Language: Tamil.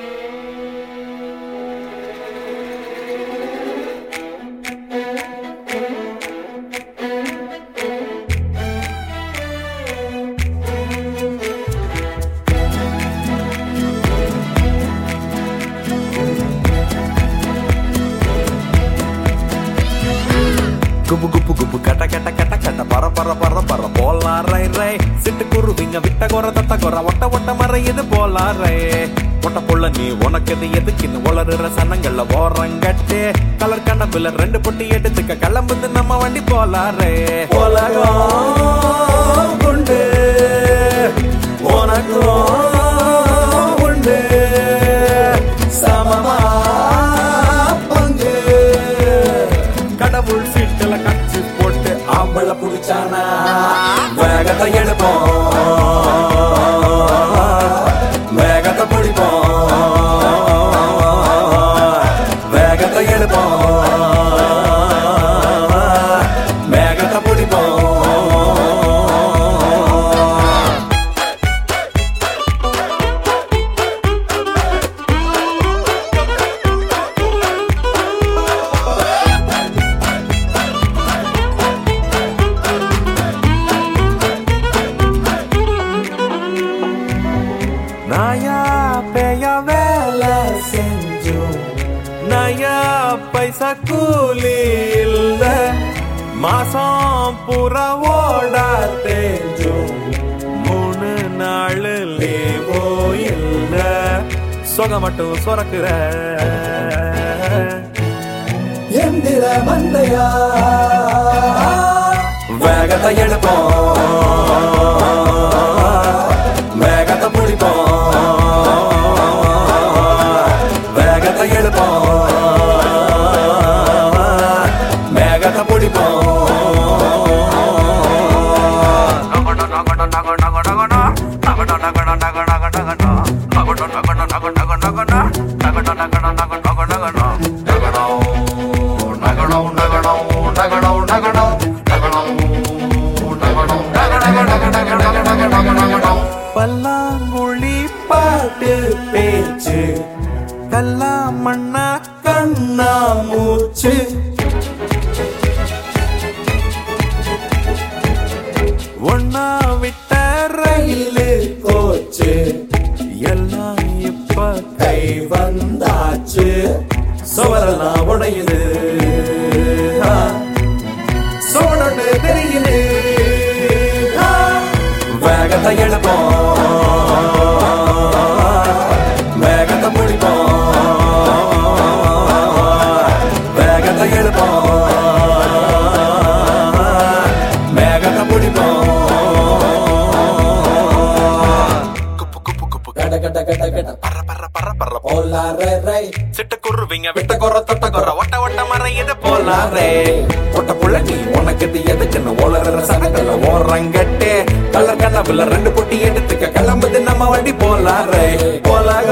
குபு குபு குபு கட்ட கட்ட கட்ட கட்ட பர பர பர பர போலாம் ரை ரை சிட்டு குருவிங்க விட்ட குற தத்த குற ஒட்ட ஒட்ட மறையுது போலாம் ரை ஒட்ட புள்ள நீ உனக்கு இது எதுக்குன்னு உளறுற சனங்கள்ல ஓரங்கட்டு கலர் கண்ணப்புல ரெண்டு பொட்டி எடுத்துக்க கிளம்புது நம்ம வண்டி போலாம் ரை உலகம் உண்டு உனக்கும் உண்டு சமமா பங்கு கடவுள் சீட்டுல கச்சி போட்டு ஆம்பளை புடிச்சானா வேகத்தை எடுப்போம் வேகத்தை பிடிப்போம் வேகத்தை எடுப்போம் வேகத்தை பிடிப்போம் நாயா பேயா வேலை செஞ்சோம் நயா பைசா கூலி இல்ல மாசம் புறா ஓடா தேஞ்சோம் மூணு நாள் லீவோ இல்ல சொக மட்டும் சொரக்குற எந்திர மந்தையா வேகத்தை எடுப்போம் வேகத்தை பிடிப்போம் வேகத்தை எடுப்போம் வேகத்தை பிடிப்போம் பல்லாங்குழி பாட்டு பேச்சு கல்லா மண்ணா கண்ணா மூச்சு ஒன்னா விட்ட ரயிலு கோச்சு எல்லாம் இப்ப கை வந்தாச்சு சுவரெல்லாம் உடையுது ஆ. சோழன்னு தெரியுது ஆ. வேகத்தை எடுப்போம் வேகத்தை பிடிப்போம் வேகத்தை எடுப்போம் வேகத்தை பிடிப்போம் குப்பு குப்பு குப்பு கட கட கட கட பற பற பற பற போலா ரே ரை சிட்டு குருவிங்க விட்ட குற தொட்ட குற ஒட்ட ஒட்ட மறையுது போலாரே ஒட்ட புள்ள நீ உனக்கு இது எதுக்குன்னு ஓலற சனங்கள்ல ஓரங்கட்டு கலர் கண்ணப்புல ரெண்டு பொட்டி எடுத்துக்க கிளம்புது நம்ம வண்டி போலாரே போலாக